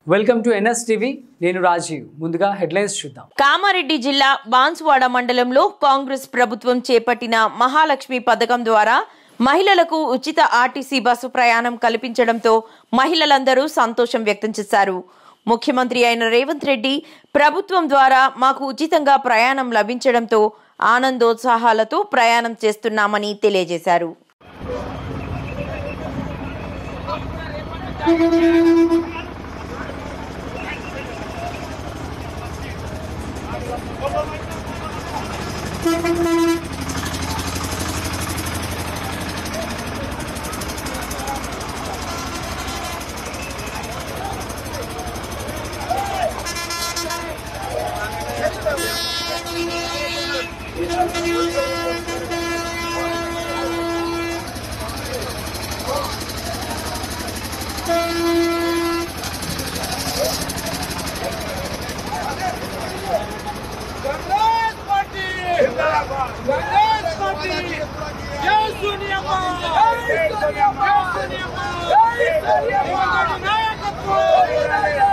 welcome to NS TV నేను రాజీవ్ ముందుగా headlines చూద్దాం కామారెడ్డి జిల్లా బాన్సువాడ మండలంలో కాంగ్రెస్ ప్రభుత్వం చేపట్టిన మహాలక్ష్మి పథకం ద్వారా మహిళలకు ఉచిత ఆర్టీసీ బస్సు ప్రయాణం కల్పించడంతో మహిళలందరూ సంతోషం వ్యక్తం చేశారు ముఖ్యమంత్రి అయిన రేవంత్ రెడ్డి ప్రభుత్వం ద్వారా మాకు ఉచితంగా ప్రయాణం లభించడంతో ఆనందోత్సాహాలతో ప్రయాణం చేస్తున్నామని తెలియజేశారు कांग्रेस पार्टी जिंदाबाद कांग्रेस पार्टी जय सोनिया जय सोनिया जय सोनिया जय सोनिया नायकत्व